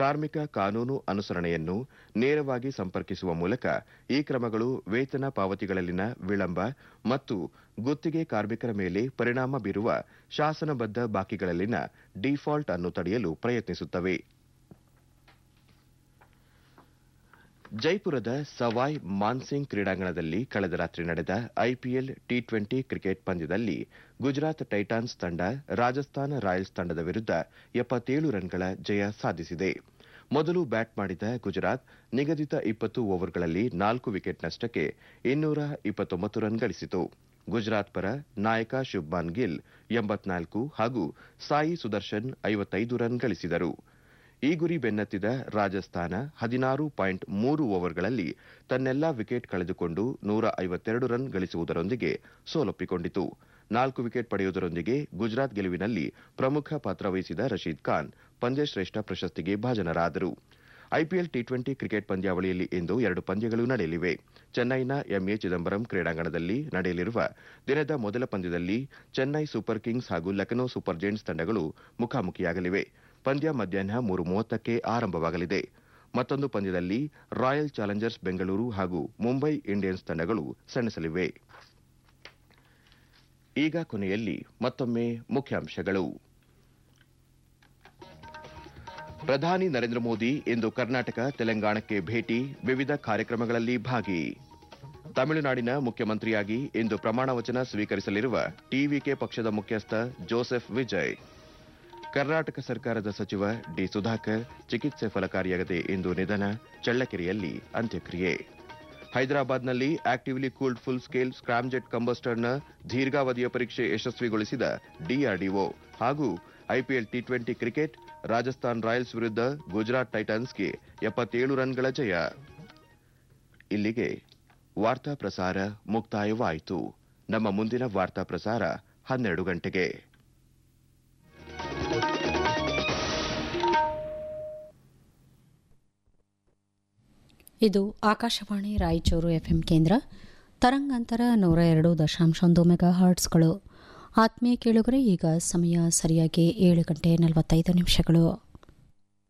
ಕಾರ್ಮಿಕ ಕಾನೂನು ಅನುಸರಣೆಯನ್ನು ನೇರವಾಗಿ ಸಂಪರ್ಕಿಸುವ ಮೂಲಕ ಈ ಕ್ರಮಗಳು ವೇತನ ಪಾವತಿಗಳಲ್ಲಿನ ವಿಳಂಬ ಮತ್ತು ಗುತ್ತಿಗೆ ಕಾರ್ಮಿಕರ ಮೇಲೆ ಪರಿಣಾಮ ಬೀರುವ ಶಾಸನಬದ್ಧ ಬಾಕಿಗಳಲ್ಲಿನ ಡಿಫಾಲ್ಟ್ ಅನ್ನು ತಡೆಯಲು ಪ್ರಯತ್ನಿಸುತ್ತವೆ ಜೈಪುರದ ಸವಾಯ್ ಮಾನ್ಸಿಂಗ್ ಕ್ರೀಡಾಂಗಣದಲ್ಲಿ ಕಳೆದ ರಾತ್ರಿ ನಡೆದ ಐಪಿಎಲ್ ಟಿ ಟ್ವೆಂಟಿ ಕ್ರಿಕೆಟ್ ಪಂದ್ಯದಲ್ಲಿ ಗುಜರಾತ್ ಟೈಟಾನ್ಸ್ ತಂಡ ರಾಜಸ್ಥಾನ ರಾಯಲ್ಸ್ ತಂಡದ ವಿರುದ್ಧ ಎಪ್ಪತ್ತೇಳು ರನ್ಗಳ ಜಯ ಸಾಧಿಸಿದೆ ಮೊದಲು ಬ್ಯಾಟ್ ಮಾಡಿದ ಗುಜರಾತ್ ನಿಗದಿತ ಇಪ್ಪತ್ತು ಓವರ್ಗಳಲ್ಲಿ ನಾಲ್ಕು ವಿಕೆಟ್ ನಷ್ಟಕ್ಕೆ ಇನ್ನೂರ ಇಪ್ಪತ್ತೊಂಬತ್ತು ರನ್ ಗಳಿಸಿತು ಗುಜರಾತ್ ಪರ ನಾಯಕ ಶುಭ್ಮಾನ್ ಗಿಲ್ ಎಂಬತ್ನಾಲ್ಕು ಹಾಗೂ ಸಾಯಿ ಸುದರ್ಶನ್ ಐವತ್ತೈದು ರನ್ ಗಳಿಸಿದರು ಈ ಗುರಿ ಬೆನ್ನತ್ತಿದ ರಾಜಸ್ಥಾನ ಹದಿನಾರು ಪಾಯಿಂಟ್ ಮೂರು ಓವರ್ಗಳಲ್ಲಿ ತನ್ನೆಲ್ಲಾ ವಿಕೆಟ್ ಕಳೆದುಕೊಂಡು ನೂರ ಐವತ್ತೆರಡು ರನ್ ಗಳಿಸುವುದರೊಂದಿಗೆ ಸೋಲೊಪ್ಪಿಕೊಂಡಿತು ನಾಲ್ಕು ವಿಕೆಟ್ ಪಡೆಯುವುದರೊಂದಿಗೆ ಗುಜರಾತ್ ಗೆಲುವಿನಲ್ಲಿ ಪ್ರಮುಖ ಪಾತ್ರ ವಹಿಸಿದ ರಶೀದ್ ಖಾನ್ ಪಂದ್ಯಶ್ರೇಷ್ಠ ಪ್ರಶಸ್ತಿಗೆ ಭಾಜನರಾದರು ಐಪಿಎಲ್ ಟಿ ಟ್ವೆಂಟಿ ಕ್ರಿಕೆಟ್ ಪಂದ್ಯಾವಳಿಯಲ್ಲಿ ಇಂದು ಎರಡು ಪಂದ್ಯಗಳು ನಡೆಯಲಿವೆ ಚೆನ್ನೈನ ಎಂಎ ಚಿದಂಬರಂ ಕ್ರೀಡಾಂಗಣದಲ್ಲಿ ನಡೆಯಲಿರುವ ದಿನದ ಮೊದಲ ಪಂದ್ಯದಲ್ಲಿ ಚೆನ್ನೈ ಸೂಪರ್ ಕಿಂಗ್ಸ್ ಹಾಗೂ ಲಖನೌ ಸೂಪರ್ ಜೈಂಟ್ಸ್ ತಂಡಗಳು ಮುಖಾಮುಖಿಯಾಗಲಿವೆ ಪಂದ್ಯ ಮಧ್ಯಾಹ್ನ ಮೂರು ಮೂವತ್ತಕ್ಕೆ ಆರಂಭವಾಗಲಿದೆ ಮತ್ತೊಂದು ಪಂದ್ಯದಲ್ಲಿ ರಾಯಲ್ ಚಾಲೆಂಜರ್ಸ್ ಬೆಂಗಳೂರು ಹಾಗೂ ಮುಂಬೈ ಇಂಡಿಯನ್ಸ್ ತಂಡಗಳು ಸೆಣಸಲಿವೆ ಈಗ ಕೊನೆಯಲ್ಲಿ ಮತ್ತೊಮ್ಮೆ ಮುಖ್ಯಾಂಶಗಳು ಪ್ರಧಾನಿ ನರೇಂದ್ರ ಮೋದಿ ಇಂದು ಕರ್ನಾಟಕ ತೆಲಂಗಾಣಕ್ಕೆ ಭೇಟಿ ವಿವಿಧ ಕಾರ್ಯಕ್ರಮಗಳಲ್ಲಿ ಭಾಗಿ ತಮಿಳುನಾಡಿನ ಮುಖ್ಯಮಂತ್ರಿಯಾಗಿ ಇಂದು ಪ್ರಮಾಣ ವಚನ ಸ್ವೀಕರಿಸಲಿರುವ ಟಿವಿಕೆ ಪಕ್ಷದ ಮುಖ್ಯಸ್ಥ ಜೋಸೆಫ್ ವಿಜಯ್ ಕರ್ನಾಟಕ ಸರ್ಕಾರದ ಸಚಿವ ಡಿ ಸುಧಾಕರ್ ಚಿಕಿತ್ಸೆ ಫಲಕಾರಿಯಾಗದೆ ಇಂದು ನಿಧನ ಚಳ್ಳಕೆರೆಯಲ್ಲಿ ಅಂತ್ಯಕ್ರಿಯೆ ಹೈದರಾಬಾದ್ನಲ್ಲಿ actively cooled full scale scramjet ಕಂಬಸ್ಟರ್ನ ದೀರ್ಘಾವಧಿಯ ಪರೀಕ್ಷೆ ಯಶಸ್ವಿಗೊಳಿಸಿದ ಡಿಆರ್ಡಿಒ ಹಾಗೂ IPL T twenty cricket Rajasthan Royals ವಿರುದ್ಧ ಗುಜರಾತ್ ಟೈಟನ್ಸ್ಗೆ ಎಪ್ಪತ್ತೇಳು ರನ್ಗಳ ಜಯ ಇಲ್ಲಿಗೆ ವಾರ್ತಾ ಪ್ರಸಾರ ಮುಕ್ತಾಯವಾಯಿತು ನಮ್ಮ ಮುಂದಿನ ವಾರ್ತಾ ಪ್ರಸಾರ ಹನ್ನೆರಡು ಗಂಟೆಗೆ ಇದು ಆಕಾಶವಾಣಿ ರಾಯಚೂರು ಎಫ್ಎಂ ಕೇಂದ್ರ ತರಂಗಾಂತರ ನೂರ ಎರಡು ದಶಾಂಶ ಒಂದು ಮೆಗಾ ಹರ್ಟ್ಸ್ಗಳು ಆತ್ಮೀಯ ಕೇಳುಗರೆ ಈಗ ಸಮಯ ಸರಿಯಾಗಿ ಏಳು ಗಂಟೆ ನಲವತ್ತೈದು ನಿಮಿಷಗಳು